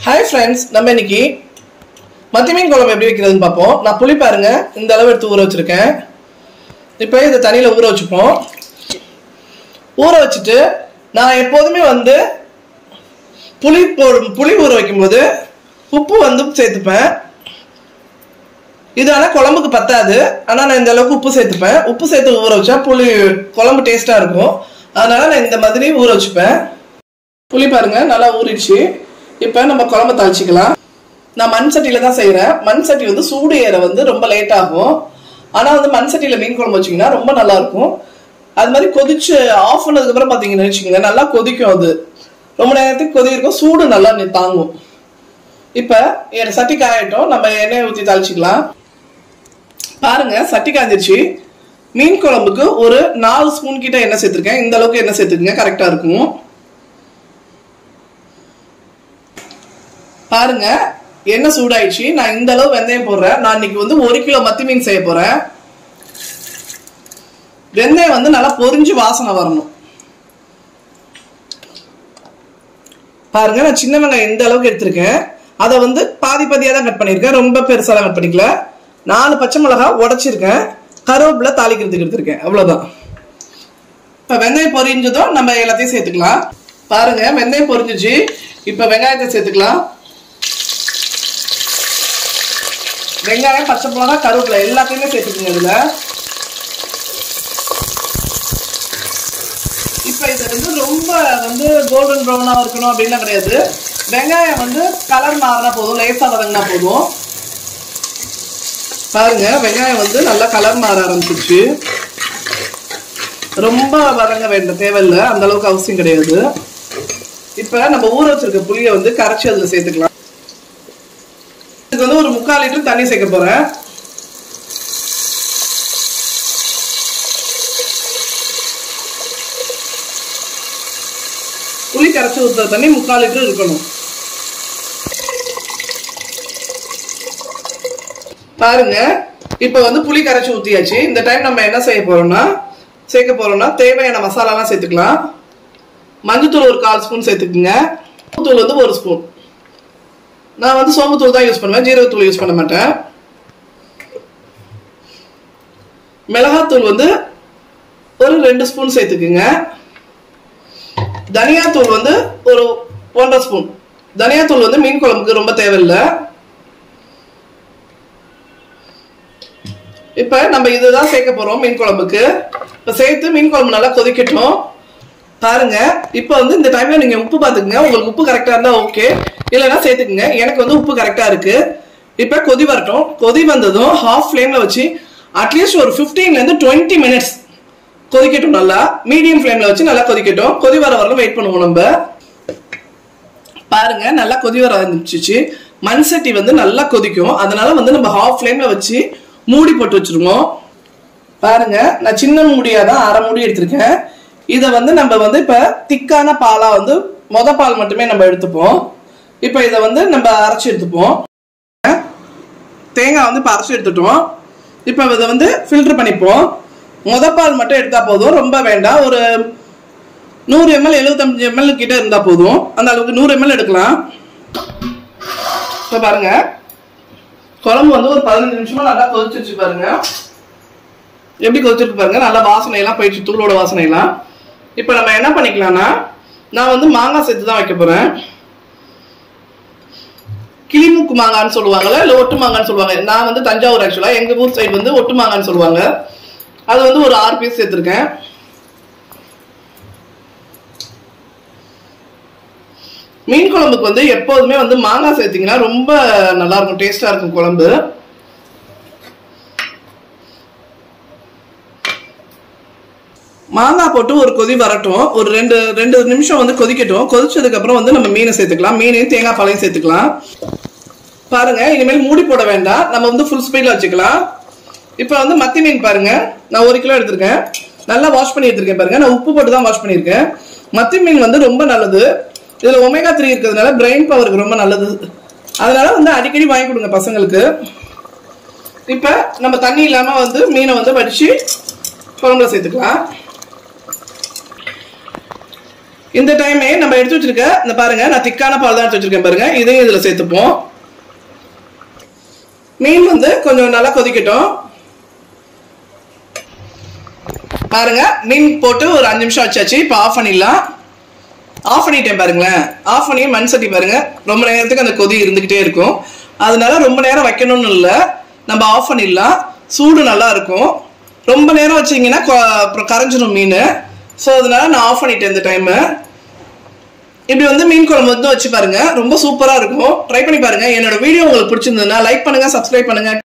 hi friends நம்ம இன்னைக்கு மத்தி மீன் குழம்பு எப்படி வைக்கிறதுன்னு பார்ப்போம் நான் புளி பாருங்க இந்த அளவு எடுத்து ஊற வச்சிருக்கேன் இப்போ இதை தண்ணியில் ஊற வச்சுப்போம் ஊற வச்சுட்டு நான் எப்போதுமே வந்து புளி போடும் புளி ஊற வைக்கும்போது உப்பு வந்து சேர்த்துப்பேன் இது ஆனால் குழம்புக்கு பத்தாது ஆனால் நான் இந்த அளவுக்கு உப்பு சேர்த்துப்பேன் உப்பு சேர்த்து ஊற வச்சா புளி குழம்பு டேஸ்ட்டாக இருக்கும் அதனால நான் இந்த மாதிரி ஊற வச்சுப்பேன் புளி பாருங்க நல்லா ஊறிடுச்சு இப்போ நம்ம குழம்பு தாளிச்சிக்கலாம் நான் மண் சட்டியில தான் செய்கிறேன் மண் சட்டி வந்து சூடு ஏற வந்து ரொம்ப லேட் ஆகும் ஆனால் வந்து மண் சட்டியில் மீன் குழம்பு வச்சிங்கன்னா ரொம்ப நல்லா இருக்கும் அது மாதிரி கொதிச்சு ஆஃப் பண்ணதுக்கப்புறம் பார்த்தீங்கன்னு வச்சுக்கோங்க நல்லா கொதிக்கும் அது ரொம்ப நேரத்துக்கு கொதி இருக்கும் சூடு நல்லா நி- தாங்கும் இப்போ என் சட்டி காயட்டும் நம்ம எண்ணெய் ஊற்றி தாளிச்சிக்கலாம் பாருங்க சட்டி காஞ்சிருச்சு மீன் குழம்புக்கு ஒரு நாலு ஸ்பூன் கிட்ட எண்ணெய் சேர்த்துருக்கேன் இந்த அளவுக்கு எண்ணெய் சேர்த்துக்குங்க கரெக்டாக இருக்கும் பாருங்க எண்ணெய் சூடாயிடுச்சு நான் இந்த அளவு வெந்தயம் போடுறேன் நான் இன்னைக்கு வந்து ஒரு கிலோ மத்தி மீன் செய்ய போறேன் வெந்தயம் வந்து நல்லா பொரிஞ்சு வாசனை வரணும் பாருங்க நான் சின்ன வெங்காயம் இந்த அளவுக்கு எடுத்திருக்கேன் அதை வந்து பாதி பாதியாக தான் கட் பண்ணியிருக்கேன் ரொம்ப பெருசாலாம் கட் பண்ணிக்கல நாலு பச்சை மிளகா உடைச்சிருக்கேன் கருவேப்பிலை தாளிக்கிறதுக்கு எடுத்திருக்கேன் அவ்வளவுதான் இப்போ வெந்தயம் பொரிஞ்சதும் நம்ம எல்லாத்தையும் சேர்த்துக்கலாம் பாருங்க வெந்தயம் பொரிஞ்சிச்சு இப்போ வெங்காயத்தை சேர்த்துக்கலாம் வெங்காயம் பச்சை மிளகா கருவேப்பிலை எல்லாத்தையுமே சேர்த்துக்கோங்க இதுல இப்போ இது வந்து ரொம்ப வந்து கோல்டன் ப்ரௌனாக இருக்கணும் அப்படின்லாம் கிடையாது வெங்காயம் வந்து கலர் மாறினா போதும் லேசாக வதங்கினா போதும் பாருங்க வெங்காயம் வந்து நல்லா கலர் மாற ஆரம்பிச்சிருச்சு ரொம்ப வதங்க வேண்டாம் தேவையில்லை அந்த அளவுக்கு அவசியம் கிடையாது இப்போ நம்ம ஊற வச்சிருக்க புளியை வந்து கரைச்சி அதில் சேர்த்துக்கலாம் இதுக்கு வந்து ஒரு முக்கால் லிட்டர் தண்ணி சேர்க்க போறேன் புளி கரைச்சி ஊற்றுற தண்ணி முக்கால் லிட்டர் இருக்கணும் பாருங்க இப்போ வந்து புளி கரைச்சி ஊற்றியாச்சு இந்த டைம் நம்ம என்ன செய்ய போறோம்னா சேர்க்க போறோம்னா தேவையான மசாலாலாம் சேர்த்துக்கலாம் மஞ்சத்தூள் ஒரு கால் ஸ்பூன் சேர்த்துக்குங்க தூள் வந்து ஒரு ஸ்பூன் நான் வந்து சோம்புத்தூள் தான் யூஸ் பண்ணுவேன் ஜீரகத்தூள் யூஸ் பண்ண மாட்டேன் மிளகாத்தூள் வந்து ஒரு ரெண்டு ஸ்பூன் சேர்த்துக்குங்க தனியாத்தூள் வந்து ஒரு ஒன்றரை ஸ்பூன் தனியாத்தூள் வந்து மீன் குழம்புக்கு ரொம்ப தேவையில்லை இப்போ நம்ம இதுதான் சேர்க்க போறோம் மீன் குழம்புக்கு இப்போ சேர்த்து மீன் குழம்பு நல்லா கொதிக்கட்டும் பாருங்க இப்போ வந்து இந்த டைம்ல நீங்க உப்பு பார்த்துக்குங்க உங்களுக்கு உப்பு கரெக்டா இருந்தா ஓகே இல்லைன்னா சேர்த்துக்குங்க எனக்கு வந்து உப்பு கரெக்டா இருக்கு இப்போ கொதி வரட்டும் கொதி வந்ததும் ஹாஃப் ஃப்ளேம்ல வச்சு அட்லீஸ்ட் ஒரு 15 ல இருந்து டுவெண்ட்டி மினிட்ஸ் கொதிக்கட்டும் நல்லா மீடியம் ஃப்ளேம்ல வச்சு நல்லா கொதிக்கட்டும் கொதி வர வரலும் வெயிட் பண்ணுவோம் நம்ம பாருங்க நல்லா கொதி வர ஆரம்பிச்சிச்சு மண் சட்டி வந்து நல்லா கொதிக்கும் அதனால வந்து நம்ம ஹாஃப் ஃப்ளேம்ல வச்சு மூடி போட்டு வச்சிருவோம் பாருங்க நான் சின்ன மூடியா தான் அரை மூடி எடுத்திருக்கேன் இதை வந்து நம்ம வந்து இப்ப திக்கான பாலா வந்து மொத பால் மட்டுமே நம்ம எடுத்துப்போம் இப்போ இதை வந்து நம்ம அரைச்சி எடுத்துப்போம் தேங்காய் வந்து இப்போ அரைச்சி எடுத்துட்டோம் இப்போ இதை வந்து ஃபில்டர் பண்ணிப்போம் மொத பால் மட்டும் எடுத்தா போதும் ரொம்ப வேண்டாம் ஒரு நூறு எம்எல் எழுபத்தஞ்சு எம்எல் கிட்ட இருந்தா போதும் அந்த அளவுக்கு நூறு எம்எல் எடுக்கலாம் இப்போ பாருங்க குழம்பு வந்து ஒரு பதினஞ்சு நிமிஷமா நல்லா கொதிச்சிருச்சு பாருங்க எப்படி கொதிச்சிருக்கு பாருங்க நல்லா வாசனை எல்லாம் போயிடுச்சு தூளோட வாசனை எல்லாம் இப்போ நம்ம என்ன பண்ணிக்கலாம்னா நான் வந்து மாங்காய் சேர்த்து தான் வைக்க போறேன் கிளிமூக்கு மாங்கான்னு சொல்லுவாங்கல்ல இல்லை ஒட்டு மாங்கான்னு சொல்லுவாங்க நான் வந்து தஞ்சாவூர் ஆக்சுவலா எங்க ஊர் சைடு வந்து ஒட்டு மாங்கான்னு சொல்லுவாங்க அது வந்து ஒரு ஆறு பீஸ் சேர்த்துருக்கேன் மீன் குழம்புக்கு வந்து எப்போதுமே வந்து மாங்காய் சேர்த்தீங்கன்னா ரொம்ப நல்லா இருக்கும் டேஸ்டா இருக்கும் குழம்பு மாங்காய் போட்டு ஒரு கொதி வரட்டும் ஒரு ரெண்டு ரெண்டு நிமிஷம் வந்து கொதிக்கட்டும் கொதிச்சதுக்கு அப்புறம் வந்து நம்ம மீனை சேர்த்துக்கலாம் மீனையும் தேங்காய் பாலையும் சேர்த்துக்கலாம் பாருங்க இனிமேல் மூடி போட வேண்டாம் நம்ம வந்து ஃபுல் ஸ்பீட்ல வச்சுக்கலாம் இப்போ வந்து மத்தி மீன் பாருங்க நான் ஒரு கிலோ எடுத்திருக்கேன் நல்லா வாஷ் பண்ணி எடுத்திருக்கேன் பாருங்க நான் உப்பு போட்டு தான் வாஷ் பண்ணியிருக்கேன் மத்தி மீன் வந்து ரொம்ப நல்லது இதுல ஒமேகா த்ரீ இருக்கிறதுனால பிரெயின் பவருக்கு ரொம்ப நல்லது அதனால வந்து அடிக்கடி வாங்கி கொடுங்க பசங்களுக்கு இப்போ நம்ம தண்ணி இல்லாம வந்து மீனை வந்து வடிச்சு குழம்புல சேர்த்துக்கலாம் இந்த டைமே நம்ம எடுத்து வச்சிருக்க இந்த பாருங்க நான் திக்கான பால் தான் எடுத்து வச்சிருக்கேன் பாருங்க இதையும் இதுல சேர்த்துப்போம் மீன் வந்து கொஞ்சம் நல்லா கொதிக்கட்டும் பாருங்க மீன் போட்டு ஒரு அஞ்சு நிமிஷம் வச்சாச்சு இப்போ ஆஃப் பண்ணிடலாம் ஆஃப் பண்ணிட்டேன் பாருங்களேன் ஆஃப் பண்ணி மண் சட்டி பாருங்க ரொம்ப நேரத்துக்கு அந்த கொதி இருந்துகிட்டே இருக்கும் அதனால ரொம்ப நேரம் வைக்கணும்னு இல்லை நம்ம ஆஃப் பண்ணிடலாம் சூடு நல்லா இருக்கும் ரொம்ப நேரம் வச்சீங்கன்னா கொ- அப்புறம் கரைஞ்சிரும் மீன் ஸோ அதனால நான் ஆஃப் பண்ணிட்டேன் இந்த டைமு இப்படி வந்து மீன் குழம்பு வந்து வச்சு பாருங்க ரொம்ப சூப்பரா இருக்கும் ட்ரை பண்ணி பாருங்க என்னோட வீடியோ உங்களுக்கு பிடிச்சிருந்ததுன்னா லைக் பண்ணுங்க சப்ஸ்கிரைப் பண்ணுங்க